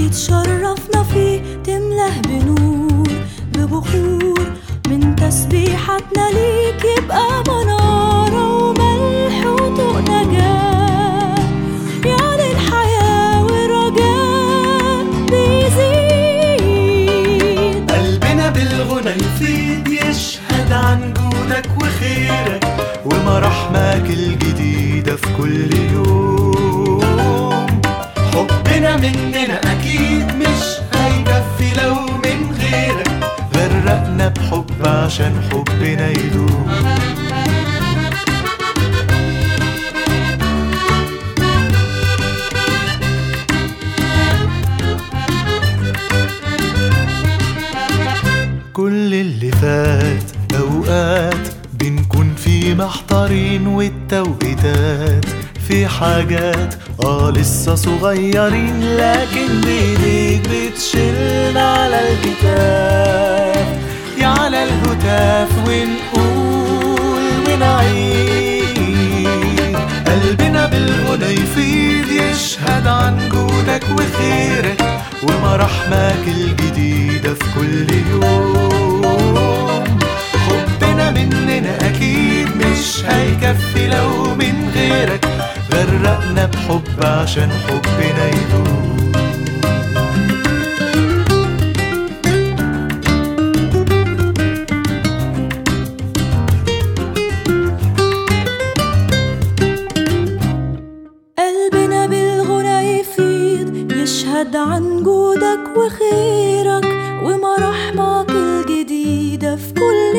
تشرفنا فيه تملاه بنور ببخور من تسبيحتنا ليك يبقى منارة وملح وطوق نجاة يعني الحياة ورجاء بيزيد قلبنا بالغنى يفيد يشهد عن جودك وخيرك ومراحمك الجديدة في كل يوم حبنا مننا أكيد مش هيكفي لو من غيرك غرقنا بحب عشان حبنا يدوم كل اللي فات أوقات بنكون في محضرين والتوقيتات في حاجات اه لسه صغيرين لكن بإيديك بتشيلنا على الكتاف يا على الهتاف ونقول ونعيد قلبنا بالغنى يفيد يشهد عن جودك وخيرك ومراحمك الجديدة في كل يوم حبنا مننا أكيد مش هيكفي لو من غيرك غرقنا بحب عشان حبنا يدوم قلبنا بالغنى يفيض يشهد عن جودك وخيرك ومراحمك الجديدة في كل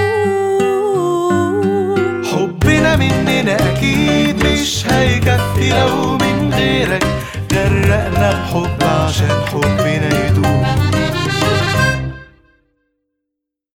يوم حبنا مننا أكيد مش هيكفي لو من غيرك غرقنا بحب عشان حبنا يدوم